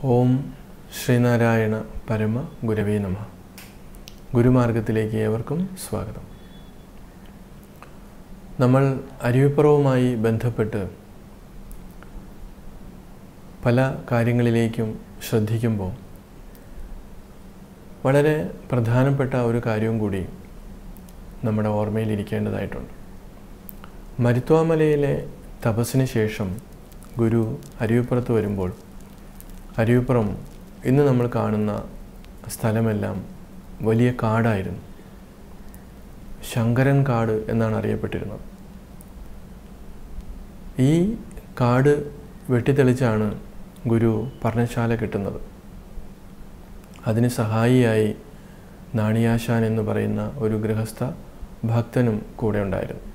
ഓം ശ്രീനാരായണ പരമ ഗുരവേ നമ ഗുരുമാർഗത്തിലേക്ക് ഏവർക്കും സ്വാഗതം നമ്മൾ അരുവിപ്പുറവുമായി ബന്ധപ്പെട്ട് പല കാര്യങ്ങളിലേക്കും ശ്രദ്ധിക്കുമ്പോൾ വളരെ പ്രധാനപ്പെട്ട ഒരു കാര്യവും കൂടി നമ്മുടെ ഓർമ്മയിലിരിക്കേണ്ടതായിട്ടുണ്ട് മരുത്വാമലയിലെ തപസ്സിന് ശേഷം ഗുരു അരുവിപ്പുറത്ത് വരുമ്പോൾ അരുവിപ്പുറം ഇന്ന് നമ്മൾ കാണുന്ന സ്ഥലമെല്ലാം വലിയ കാടായിരുന്നു ശങ്കരൻ കാട് എന്നാണ് അറിയപ്പെട്ടിരുന്നത് ഈ കാട് വെട്ടിത്തെളിച്ചാണ് ഗുരു പർണശാല കിട്ടുന്നത് അതിന് സഹായിയായി നാണിയാശാൻ എന്ന് പറയുന്ന ഒരു ഗൃഹസ്ഥ ഭക്തനും കൂടെ ഉണ്ടായിരുന്നു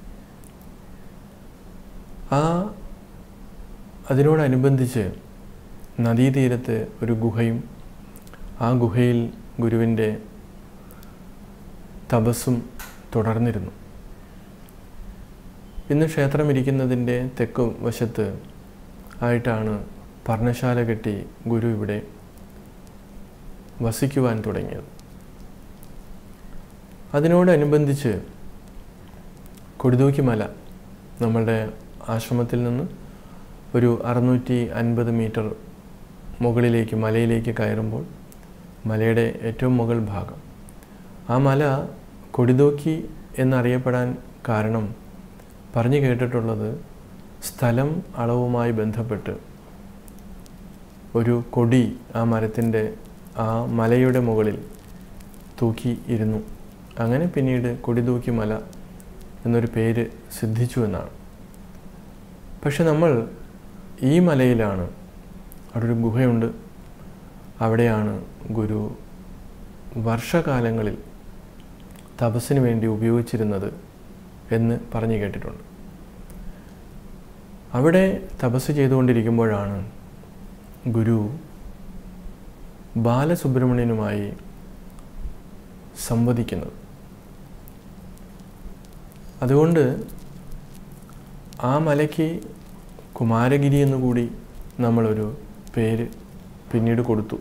ആ അതിനോടനുബന്ധിച്ച് നദീതീരത്ത് ഒരു ഗുഹയും ആ ഗുഹയിൽ ഗുരുവിൻ്റെ തപസ്സും തുടർന്നിരുന്നു ഇന്ന് ക്ഷേത്രം ഇരിക്കുന്നതിൻ്റെ തെക്ക് വശത്ത് ആയിട്ടാണ് പർണശാല കെട്ടി ഗുരു ഇവിടെ വസിക്കുവാൻ തുടങ്ങിയത് അതിനോടനുബന്ധിച്ച് കൊടിതൂക്കി മല നമ്മളുടെ ആശ്രമത്തിൽ നിന്ന് ഒരു അറുന്നൂറ്റി അൻപത് മീറ്റർ മുകളിലേക്ക് മലയിലേക്ക് കയറുമ്പോൾ മലയുടെ ഏറ്റവും മുകൾ ഭാഗം ആ മല കൊടിതൂക്കി എന്നറിയപ്പെടാൻ കാരണം പറഞ്ഞു കേട്ടിട്ടുള്ളത് സ്ഥലം അളവുമായി ബന്ധപ്പെട്ട് ഒരു കൊടി ആ മരത്തിൻ്റെ ആ മലയുടെ മുകളിൽ തൂക്കി ഇരുന്നു അങ്ങനെ പിന്നീട് കൊടിതൂക്കി മല എന്നൊരു പേര് സിദ്ധിച്ചു എന്നാണ് പക്ഷെ നമ്മൾ ഈ മലയിലാണ് അവിടെ ഒരു ഗുഹയുണ്ട് അവിടെയാണ് ഗുരു വർഷകാലങ്ങളിൽ തപസ്സിന് വേണ്ടി ഉപയോഗിച്ചിരുന്നത് എന്ന് പറഞ്ഞു കേട്ടിട്ടുണ്ട് അവിടെ തപസ് ചെയ്തുകൊണ്ടിരിക്കുമ്പോഴാണ് ഗുരു ബാലസുബ്രഹ്മണ്യനുമായി സംവദിക്കുന്നത് അതുകൊണ്ട് ആ മലയ്ക്ക് കുമാരഗിരി എന്നുകൂടി നമ്മളൊരു പേര് പിന്നീട് കൊടുത്തു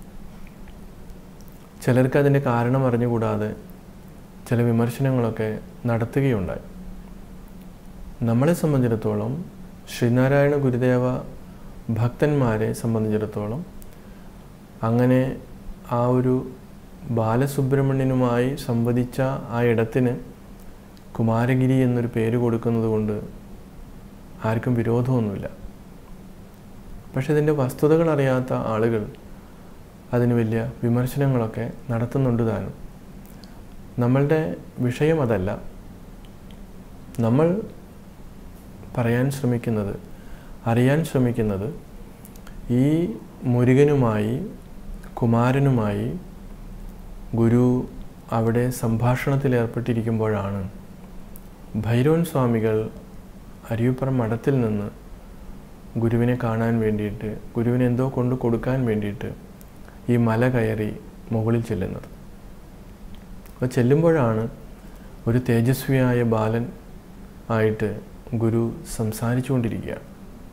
ചിലർക്ക് അതിൻ്റെ കാരണം അറിഞ്ഞുകൂടാതെ ചില വിമർശനങ്ങളൊക്കെ നടത്തുകയുണ്ടായി നമ്മളെ സംബന്ധിച്ചിടത്തോളം ശ്രീനാരായണ ഗുരുദേവ ഭക്തന്മാരെ സംബന്ധിച്ചിടത്തോളം അങ്ങനെ ആ ഒരു ബാലസുബ്രഹ്മണ്യനുമായി സംവദിച്ച ആ ഇടത്തിന് കുമാരഗിരി എന്നൊരു പേര് കൊടുക്കുന്നത് കൊണ്ട് ആർക്കും വിരോധമൊന്നുമില്ല പക്ഷെ ഇതിൻ്റെ വസ്തുതകൾ അറിയാത്ത ആളുകൾ അതിന് വലിയ വിമർശനങ്ങളൊക്കെ നടത്തുന്നുണ്ട് താനും നമ്മളുടെ വിഷയം അതല്ല നമ്മൾ പറയാൻ ശ്രമിക്കുന്നത് അറിയാൻ ശ്രമിക്കുന്നത് ഈ മുരുകനുമായി കുമാരനുമായി ഗുരു അവിടെ സംഭാഷണത്തിൽ ഏർപ്പെട്ടിരിക്കുമ്പോഴാണ് ഭൈരവൻ സ്വാമികൾ അരിയുപ്പുറം മഠത്തിൽ നിന്ന് ഗുരുവിനെ കാണാൻ വേണ്ടിയിട്ട് ഗുരുവിനെ എന്തോ കൊണ്ട് കൊടുക്കാൻ വേണ്ടിയിട്ട് ഈ മല കയറി മുകളിൽ ചെല്ലുന്നത് അപ്പോൾ ചെല്ലുമ്പോഴാണ് ഒരു തേജസ്വിയായ ബാലൻ ആയിട്ട് ഗുരു സംസാരിച്ചുകൊണ്ടിരിക്കുകയാണ്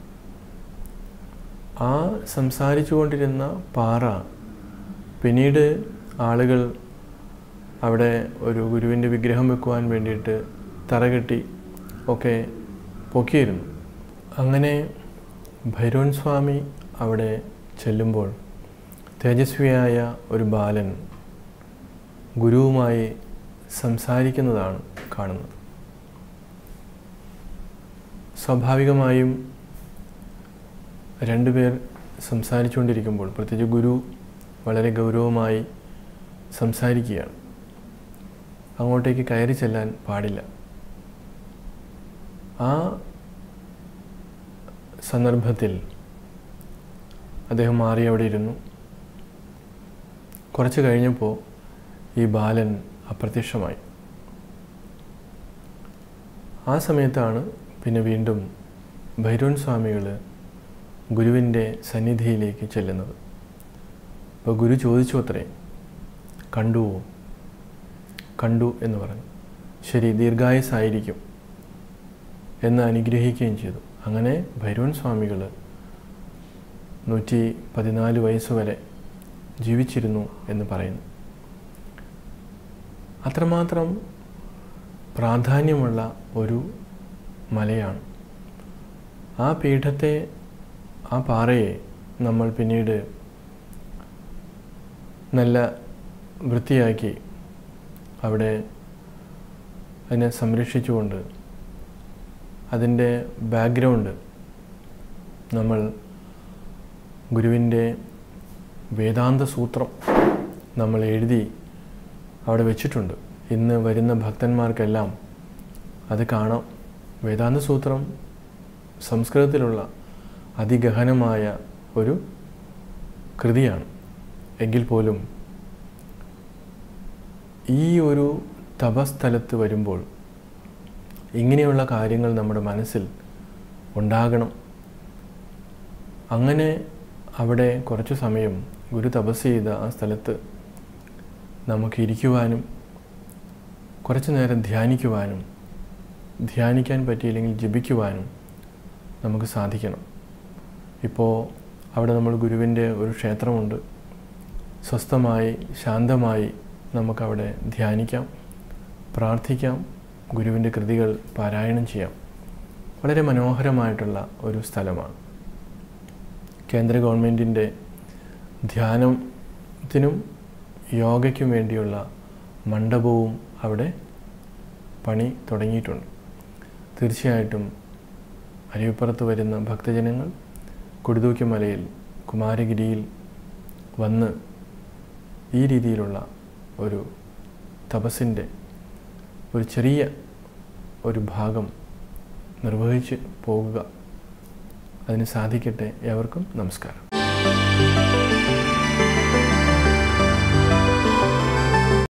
ആ സംസാരിച്ചുകൊണ്ടിരുന്ന പാറ പിന്നീട് ആളുകൾ അവിടെ ഒരു ഗുരുവിൻ്റെ വിഗ്രഹം വെക്കുവാൻ വേണ്ടിയിട്ട് തറകെട്ടി ഒക്കെ പൊക്കിയിരുന്നു അങ്ങനെ ഭൈരവൻ സ്വാമി അവിടെ ചെല്ലുമ്പോൾ തേജസ്വിയായ ഒരു ബാലൻ ഗുരുവുമായി സംസാരിക്കുന്നതാണ് കാണുന്നത് സ്വാഭാവികമായും രണ്ടുപേർ സംസാരിച്ചുകൊണ്ടിരിക്കുമ്പോൾ പ്രത്യേകിച്ച് ഗുരു വളരെ ഗൗരവമായി സംസാരിക്കുകയാണ് അങ്ങോട്ടേക്ക് കയറി ചെല്ലാൻ പാടില്ല ആ സന്ദർഭത്തിൽ അദ്ദേഹം മാറി അവിടെ ഇരുന്നു കുറച്ച് കഴിഞ്ഞപ്പോൾ ഈ ബാലൻ അപ്രത്യക്ഷമായി ആ സമയത്താണ് പിന്നെ വീണ്ടും ഭൈരവൻ സ്വാമികൾ ഗുരുവിൻ്റെ സന്നിധിയിലേക്ക് ചെല്ലുന്നത് അപ്പോൾ ഗുരു ചോദിച്ചു അത്രേ കണ്ടുവോ കണ്ടു എന്ന് പറഞ്ഞു ശരി ദീർഘായുസായിരിക്കും എന്ന് അനുഗ്രഹിക്കുകയും ചെയ്തു അങ്ങനെ ഭൈരവൻ സ്വാമികൾ ഗുരുവിൻ്റെ സന്നിധിയിലേക്ക് ചെല്ലുന്നത് അപ്പോൾ ഗുരു ചോദിച്ചു അത്രേ കണ്ടുവോ കണ്ടു എന്ന് പറഞ്ഞു ശരി ദീർഘായുസായിരിക്കും എന്ന് അനുഗ്രഹിക്കുകയും ചെയ്തു അങ്ങനെ ഭൈരവൻ സ്വാമികൾ ഗുരുവിൻ്റെ സന്നിധിയിലേക്ക് ചെല്ലുന്നത് നൂറ്റി പതിനാല് വയസ്സ് വരെ ജീവിച്ചിരുന്നു എന്ന് പറയുന്നു അത്രമാത്രം പ്രാധാന്യമുള്ള ഒരു മലയാണ് ആ പീഠത്തെ ആ പാറയെ നമ്മൾ പിന്നീട് നല്ല വൃത്തിയാക്കി അവിടെ അതിനെ സംരക്ഷിച്ചുകൊണ്ട് അതിൻ്റെ ബാക്ക്ഗ്രൗണ്ട് നമ്മൾ ഗുരുവിൻ്റെ വേദാന്ത സൂത്രം നമ്മൾ എഴുതി അവിടെ വെച്ചിട്ടുണ്ട് ഇന്ന് വരുന്ന ഭക്തന്മാർക്കെല്ലാം അത് കാണാം വേദാന്ത സൂത്രം സംസ്കൃതത്തിലുള്ള അതിഗഹനമായ ഒരു കൃതിയാണ് എങ്കിൽ പോലും ഈ ഒരു തപസ്ഥലത്ത് വരുമ്പോൾ ഇങ്ങനെയുള്ള കാര്യങ്ങൾ നമ്മുടെ മനസ്സിൽ ഉണ്ടാകണം അങ്ങനെ അവിടെ കുറച്ചു സമയം ഗുരു തപസ് ചെയ്ത ആ സ്ഥലത്ത് നമുക്ക് ഇരിക്കുവാനും കുറച്ചു നേരം ധ്യാനിക്കുവാനും ധ്യാനിക്കാൻ പറ്റിയില്ലെങ്കിൽ ജപിക്കുവാനും നമുക്ക് സാധിക്കണം ഇപ്പോൾ അവിടെ നമ്മൾ ഗുരുവിൻ്റെ ഒരു ക്ഷേത്രമുണ്ട് സ്വസ്ഥമായി ശാന്തമായി നമുക്കവിടെ ധ്യാനിക്കാം പ്രാർത്ഥിക്കാം ഗുരുവിൻ്റെ കൃതികൾ പാരായണം ചെയ്യാം വളരെ മനോഹരമായിട്ടുള്ള ഒരു സ്ഥലമാണ് കേന്ദ്ര ഗവൺമെൻറ്റിൻ്റെ ധ്യാനത്തിനും യോഗയ്ക്കും വേണ്ടിയുള്ള മണ്ഡപവും അവിടെ പണി തുടങ്ങിയിട്ടുണ്ട് തീർച്ചയായിട്ടും അരുവിപ്പുറത്ത് വരുന്ന ഭക്തജനങ്ങൾ കുടുതൂക്കിമലയിൽ കുമാരഗിരിയിൽ വന്ന് ഈ രീതിയിലുള്ള ഒരു തപസ്സിൻ്റെ ഒരു ചെറിയ ഒരു ഭാഗം നിർവഹിച്ച് പോകുക അതിന് സാധിക്കട്ടെ ഏവർക്കും നമസ്കാരം